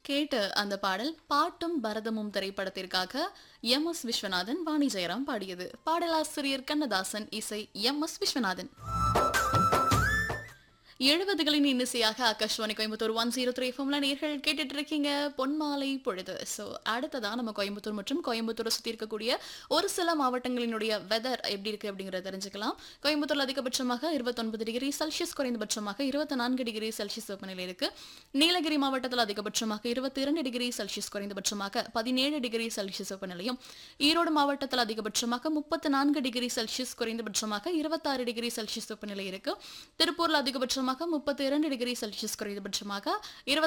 கேட்ட அந்த பாடல் பாட்டும் பரதமும் திரைப்படத்திற்காக எம் எஸ் விஸ்வநாதன் வாணி ஜெயராம் பாடியது பாடலாசிரியர் கண்ணதாசன் இசை எம் எஸ் விஸ்வநாதன் எழுபதுகளின் இன்னிசையாக Akashvani Coimbatore one zero three ஃபோம்ல நேர்கள் கேட்டுட்டு இருக்கீங்க பொன்மாலை பொழுது ஸோ அடுத்ததா நம்ம கோயம்புத்தூர் மற்றும் கோயம்புத்தூரை சுற்றி இருக்கக்கூடிய ஒரு சில மாவட்டங்களினுடைய வெதர் எப்படி இருக்கு அப்படிங்கறத தெரிஞ்சுக்கலாம் கோயம்புத்தூர்ல அதிகபட்சமாக இருபத்தொன்பது டிகிரி செல்சியஸ் குறைந்தபட்சமாக இருபத்தி நான்கு டிகிரி செல்சியஸ் வெப்பநிலை இருக்கு நீலகிரி மாவட்டத்தில் அதிகபட்சமாக இருபத்தி இரண்டு டிகிரி செல்சியஸ் குறைந்தபட்சமாக பதினேழு டிகிரி செல்சியஸ் வெப்பநிலையும் ஈரோடு மாவட்டத்தில் அதிகபட்சமாக முப்பத்தி நான்கு டிகிரி செல்சியஸ் குறைந்தபட்சமாக இருபத்தாறு டிகிரி செல்சியஸ் வெப்பநிலை இருக்கு திருப்பூர்ல அதிகபட்சமாக முப்பத்தி இரண்டு டிகிரி செல்சியஸ் குறைந்தபட்சமாக